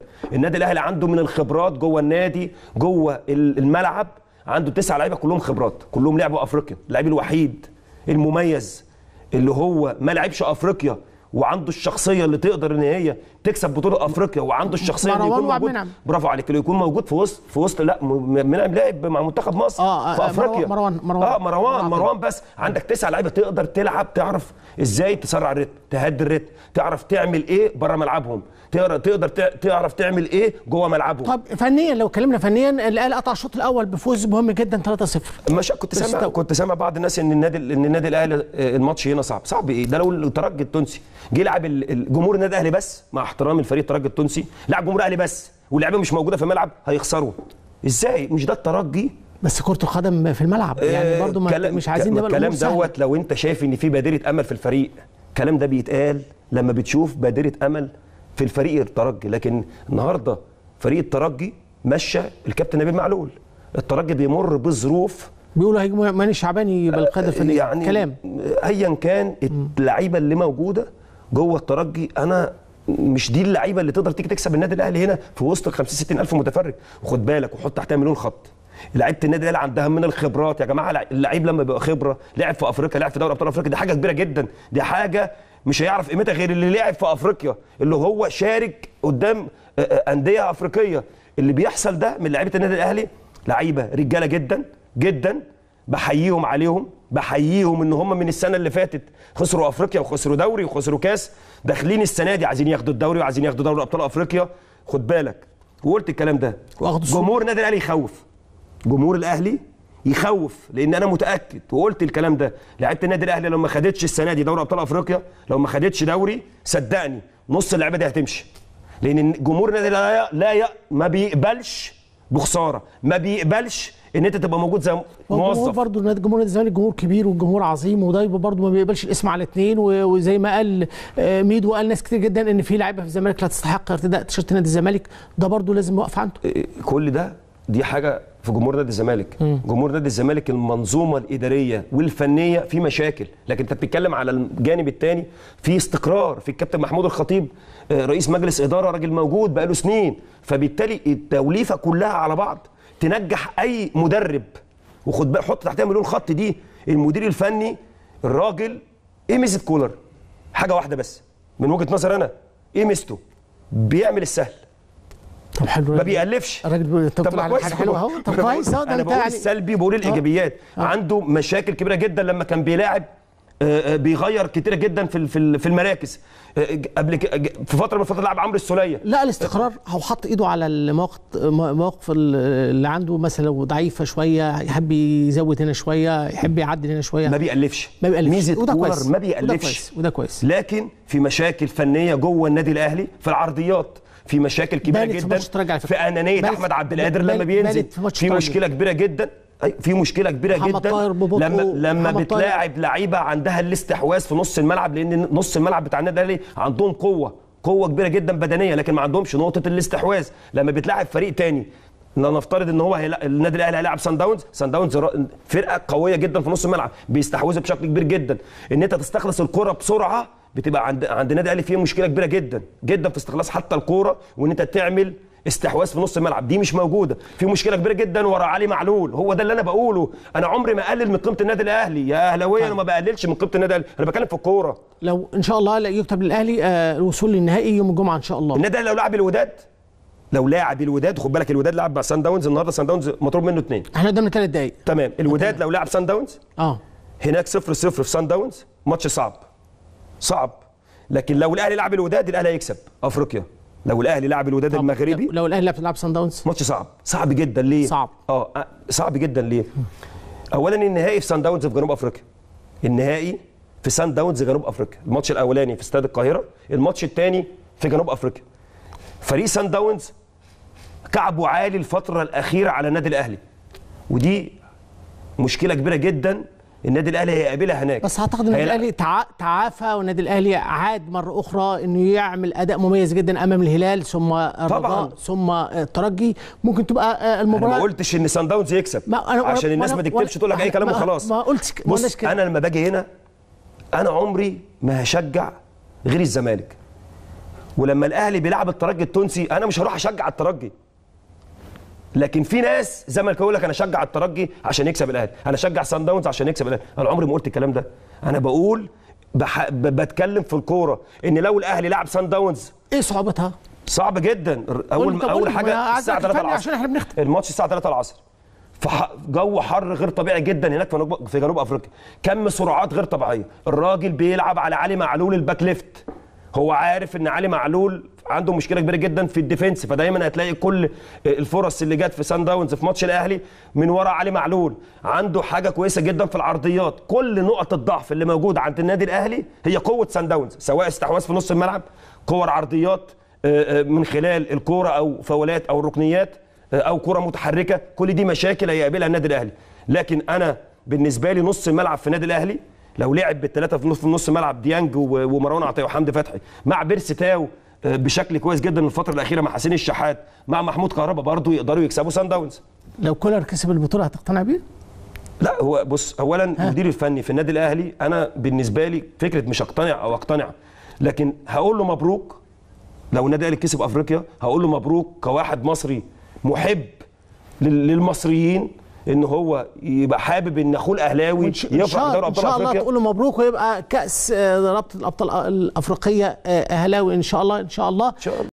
النادي الاهلي عنده من الخبرات جوه النادي جوه ال- الملعب عنده تسع لعيبه كلهم خبرات كلهم لعبوا افريقيا اللعيب الوحيد المميز اللي هو ما لعبش افريقيا وعنده الشخصيه اللي تقدر ان هي تكسب بطوله افريقيا وعنده الشخصيه اللي مروان يكون وعبد موجود المنعم. برافو عليك اللي يكون موجود في وسط في وسط لا م- منعم لعب مع منتخب مصر آه، في آه، افريقيا مروان- مروان- اه مروان مروان عبد مروان بس عندك تسع لعيبه تقدر تلعب تعرف ازاي تسرع الريتم تهدي الريتم تعرف تعمل ايه بره ملعبهم تقدر تقدر تع- تعرف تعمل ايه جوه ملعبهم طب فنيا لو اتكلمنا فنيا الاهلي قطع الشوط الاول بفوز مهم جدا 3-0 مش كنت بس سامع تو- كنت سامع بعض الناس ان النادي ان النادي الاهلي آه، الماتش هنا صعب صعب ايه ده لو الترجي التونسي جه يلعب ال- الجمهور النادي الاهلي بس مع احترام الفريق الترجي التونسي لعب جمهور الاهلي بس واللعيبه مش موجوده في الملعب هيخسروا ازاي مش ده الترجي بس كره القدم في الملعب يعني برضو ما كلام- مش عايزين نبقى الكلام الأمور سهلة. دوت لو انت شايف ان في بادره امل في الفريق الكلام ده بيتقال لما بتشوف بادره امل في الفريق الترجي لكن النهارده فريق الترجي مشى الكابتن نبيل معلول الترجي بيمر بظروف بيقولوا هيجوا ماني الشعباني يبقى القياده الفنيه يعني كلام ايا كان اللعيبه اللي موجوده جوه الترجي انا مش دي اللعيبه اللي تقدر تيجي تكسب النادي الاهلي هنا في وسط ال 50 60 الف متفرج وخد بالك وحط تحتها مليون خط لعيبه النادي الاهلي عندها من الخبرات يا جماعه لع- اللعيب لما بيبقى خبره لعب في افريقيا لعب في دوري ابطال افريقيا دي حاجه كبيره جدا دي حاجه مش هيعرف قيمتها غير اللي لعب في افريقيا اللي هو شارك قدام آه، آه، انديه افريقيه اللي بيحصل ده من لعيبه النادي الاهلي لعيبه رجاله جدا جدا بحييهم عليهم بحييهم ان هم من السنه اللي فاتت خسروا افريقيا وخسروا دوري وخسروا كاس داخلين السنه دي عايزين ياخدوا الدوري وعايزين ياخدوا دوري ابطال افريقيا خد بالك وقلت الكلام ده واخدوا السوبر. جمهور النادي الاهلي يخوف جمهور الاهلي يخوف لان انا متاكد وقلت الكلام ده لعيبه النادي الاهلي لو ما خدتش السنه دي دوري ابطال افريقيا لو ما خدتش دوري صدقني نص اللعيبه دي هتمشي لان جمهور النادي لا لا ي- ما بيقبلش بخساره ما بيقبلش ان انت تبقى موجود زي الجمهور موظف برضه نادي جمهور نادي الزمالك جمهور كبير وجمهور عظيم وده برضه ما بيقبلش الاسم على الاثنين وزي ما قال آه، ميدو وقال ناس كتير جدا ان في لعيبه في الزمالك لا تستحق ارتداء تيشيرت نادي الزمالك ده برضه لازم يوقف عنده كل ده دي حاجه في جمهور نادي الزمالك جمهور نادي الزمالك المنظومه الاداريه والفنيه في مشاكل لكن انت بتتكلم على الجانب الثاني في استقرار في الكابتن محمود الخطيب آه، رئيس مجلس اداره راجل موجود بقاله سنين فبالتالي التوليفه كلها على بعض تنجح اي مدرب وخد بقى حط تحتها مليون خط دي المدير الفني الراجل ايه ميزه كولر حاجه واحده بس من وجهه نظر انا ايه ميزته بيعمل السهل طب حلو ما بيألفش الراجل بيقول- انت طب بتقول ما على كويس حاجه حلوه اهو طب أنا كويس بقول- اهو ده انا انت بقول يعني السلبي بقول الايجابيات عنده مشاكل كبيره جدا لما كان بيلاعب آه، آه، بيغير كتير جدا في ال- في ال- في المراكز آه، قبل ك- ج- في فتره من الفترات لعب عمرو السوليه لا الاستقرار هو حط ايده على المواقف المواقف اللي عنده مثلا لو ضعيفه شويه يحب يزود هنا شويه يحب يعدل هنا شويه ما بيألفش ما بيألفش ميزه وده كولر كويس ما وده بيألفش كويس وده كويس لكن في مشاكل فنيه جوه النادي الاهلي في العرضيات في مشاكل كبيره بانت في جدا ماتش الترجي على فكرة. في انانيه بانت- احمد عبد القادر بانت- لما بينزل بانت في ماتش في الترجي. مشكله كبيره جدا أي، في مشكله كبيره محمد جدا طاهر ببطئه، لما لما محمد طاهر. بتلاعب لعيبه عندها الاستحواذ في نص الملعب لان نص الملعب بتاع النادي الاهلي عندهم قوه قوه كبيره جدا بدنيه لكن ما عندهمش نقطه الاستحواذ لما بتلاعب فريق تاني ن- نفترض ان هو هيلا... النادي الاهلي هيلاعب سان داونز سان داونز را- فرقه قويه جدا في نص الملعب بيستحوذوا بشكل كبير جدا ان انت تستخلص الكره بسرعه بتبقى عند عند النادي الاهلي فيه مشكله كبيره جدا جدا في استخلاص حتى الكوره وان انت تعمل استحواذ في نص الملعب دي مش موجوده في مشكله كبيره جدا ورا علي معلول هو ده اللي انا بقوله انا عمري ما اقلل من قيمه النادي الاهلي يا اهلاويه انا ما بقللش من قيمه النادي الاهلي انا بتكلم في الكوره لو ان شاء الله لا يكتب للاهلي آه، الوصول للنهائي يوم الجمعه ان شاء الله النادي الاهلي لو لعب الوداد لو لاعب الوداد خد بالك الوداد لعب مع سان داونز النهارده سان داونز مطلوب منه اثنين احنا قدامنا ثلاث دقائق تمام الوداد لو لعب سان داونز اه هناك صفر صفر في سان داونز ماتش صعب صعب لكن لو الاهلي لعب الوداد الاهلي هيكسب افريقيا لو الاهلي لعب الوداد طب المغربي لو الاهلي بيلعب سان داونز ماتش صعب صعب جدا ليه صعب. اه آه، صعب جدا ليه اولا النهائي في سان داونز في جنوب افريقيا النهائي في سان داونز جنوب افريقيا الماتش الاولاني في استاد القاهره الماتش الثاني في جنوب افريقيا فريق سان داونز كعبه عالي الفتره الاخيره على النادي الاهلي ودي مشكله كبيره جدا النادي الاهلي هيقابلها هناك بس اعتقد النادي هيلا- الاهلي تع... تعافى والنادي الاهلي عاد مره اخرى انه يعمل اداء مميز جدا امام الهلال ثم الرجاء ثم الترجي ممكن تبقى آه، انا المباراه ما قلتش ان سان داونز يكسب ما أنا- عشان وأنا- الناس ما وأنا- تكتبش تقول لك اي ما- كلام ما- وخلاص ما قلتش ك- ما قلناش بص كده. انا لما باجي هنا انا عمري ما هشجع غير الزمالك ولما الاهلي بيلعب الترجي التونسي انا مش هروح اشجع الترجي لكن في ناس زملكاويه يقول لك انا اشجع الترجي عشان يكسب الاهلي انا اشجع سان داونز عشان يكسب الاهلي انا عمري ما قلت الكلام ده انا بقول بح... ب- بتكلم في الكوره ان لو الاهلي لعب سان داونز ايه صعوبتها؟ صعب جدا اول طب قول اول لي، ما حاجه عايز الساعه أعرف 3 الفني العصر عشان إحنا بنختم. الماتش الساعه 3 العصر فح... جو حر غير طبيعي جدا هناك في جنوب في جنوب افريقيا كم سرعات غير طبيعيه الراجل بيلعب على علي معلول الباك ليفت هو عارف ان علي معلول عنده مشكله كبيره جدا في الديفنس فدايما هتلاقي كل الفرص اللي جت في سان داونز في ماتش الاهلي من ورا علي معلول عنده حاجه كويسه جدا في العرضيات كل نقط الضعف اللي موجوده عند النادي الاهلي هي قوه سان داونز سواء استحواذ في نص الملعب كور عرضيات آه، آه، من خلال الكوره او فاولات او الركنيات آه، او كره متحركه كل دي مشاكل هيقابلها النادي الاهلي لكن انا بالنسبه لي نص الملعب في النادي الاهلي لو لعب بالثلاثه في نص في نص ملعب ديانج و- ومروان عطيه وحمدي فتحي مع بيرسي تاو آه، بشكل كويس جدا الفتره الاخيره مع حسين الشحات مع محمود كهربا برضه يقدروا يكسبوا سان داونز لو كولر كسب البطوله هتقتنع بيه؟ لا هو بص اولا المدير الفني في النادي الاهلي انا بالنسبه لي فكره مش اقتنع او اقتنع لكن هقول له مبروك لو النادي الاهلي كسب افريقيا هقول له مبروك كواحد مصري محب لل- للمصريين ان هو يبقى حابب ان اخوه الاهلاوي وإن شاء- يفرح بدوري ان ابطال شاء الله افريقيا تقول له مبروك ويبقى كاس آه، رابطه الابطال الافريقيه آه، اهلاوي ان شاء الله ان شاء الله ان شاء الله